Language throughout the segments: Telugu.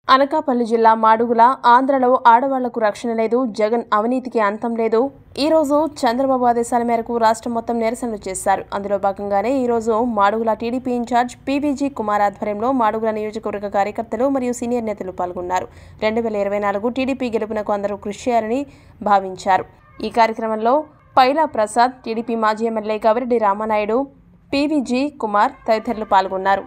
అనకాపల్లి జిల్లా మాడుగుల ఆంధ్రలో ఆడవాళ్లకు రక్షణ లేదు జగన్ అవినీతికి అంతం లేదు ఈ రోజు చంద్రబాబు ఆదేశాల మేరకు రాష్ట్రం మొత్తం నిరసనలు చేశారు అందులో భాగంగానే ఈ రోజు Madugula TDP incharge PVG Kumar ఆధ్వర్యంలో మాడుగుల నియోజకవర్గ కార్యకర్తలు మరియు సీనియర్ నేతలు పాల్గొన్నారు రెండు వేల ఇరవై నాలుగు టీడీపీ గెలుపునకు అందరూ కృషి చేయాలని భావించారు ఈ కార్యక్రమంలో పైలా ప్రసాద్ టీడీపీ మాజీ ఎమ్మెల్యే గవిరెడ్డి రామానాయుడు పీవీజీ కుమార్ తదితరులు పాల్గొన్నారు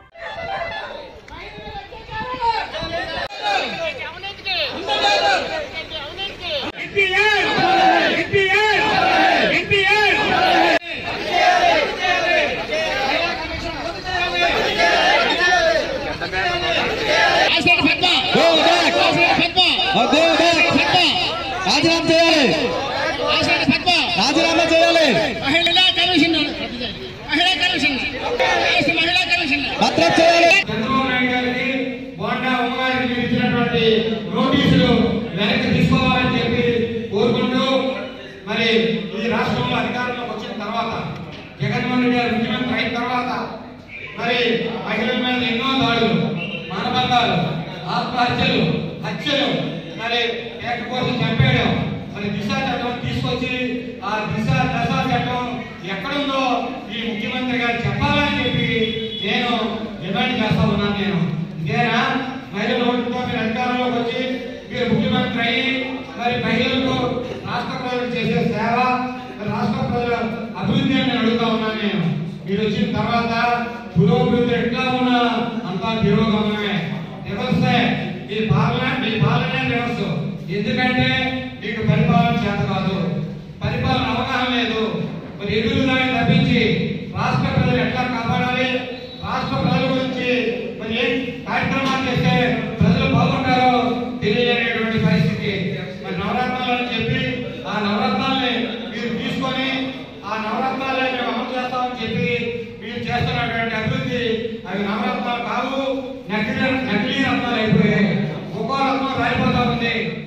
ఆశీర్వాద పద్మ Go back! ఆశీర్వాద Padma Oh, go back! Padma రాజీనామా చేయాలి ఆశీర్వాద పద్మ రాజీనామా చేయాలి మహిళా కమిషన్ మహిళా కమిషన్ రాష్ట్ర మహిళా కమిషన్ భద్రత చేయాలి చంద్రబాబు నాయుడు గారికి బోండా ఉమ్మగారికి మీరు ఇచ్చినటువంటి నోటీసులు వెనక్కి తీసుకోవాలని చెప్పి కోరుకుంటూ మరి ఈ రాష్ట్రంలో అధికారంలోకి వచ్చిన తర్వాత జగన్మోహన్ రెడ్డి గారు ముఖ్యమంత్రి అయిన తర్వాత మరి మహిళల మీద ఎన్నో దాడులు మానభంగాలు ఆత్మహత్యలు హత్యలు మరి ఏక కోసం చంపేయడం మరి దిశ చట్టం తీసుకొచ్చి ఆ దిశ దశ చట్టం ఎక్కడుందో ఈ ముఖ్యమంత్రి గారు చెప్పాలని చెప్పి నేను డిమాండ్ చేస్తా ఉన్నాను నేను ఇదేనా మహిళల ఓటుతో మీరు అధికారంలోకి వచ్చి మీరు ముఖ్యమంత్రి అయ్యి మరి మహిళలకు రాష్ట్ర ప్రజలకు చేసే సేవ మరి రాష్ట్ర ప్రజల అభివృద్ధి అని నేను అడుగుతా ఉన్నాను నేను మీరు వచ్చిన తర్వాత పురోభివృద్ధి ఎట్లా ఉన్నా అంతా తిరోగమనమే రివర్సే మీ పాలన మీ పాలనే రివర్స్ ఎందుకంటే మీకు పరిపాలన చేత కాదు పరిపాలన అవగాహన లేదు మరి ఎదురు దాన్ని తప్పించి రాష్ట్ర ప్రజలు ఎట్లా కాపాడాలి రాష్ట్ర ప్రజల గురించి మరి ఏం కార్యక్రమాలు చేస్తే ప్రజలు బాగుంటారో తెలియలేనటువంటి పరిస్థితి మరి నవరత్నాలు అని చెప్పి ఆ నవరత్నాల్ని మీరు తీసుకొని ఆ నవరత్నాలే మేము అమలు చేస్తామని చెప్పి మీరు చేస్తున్నటువంటి అభివృద్ధి అవి నవరత్నాలు కావు నకిలీ నకిలీ రత్నాలు అయిపోయాయి ఒక్కో రత్నం రాయిపోతా ఉంది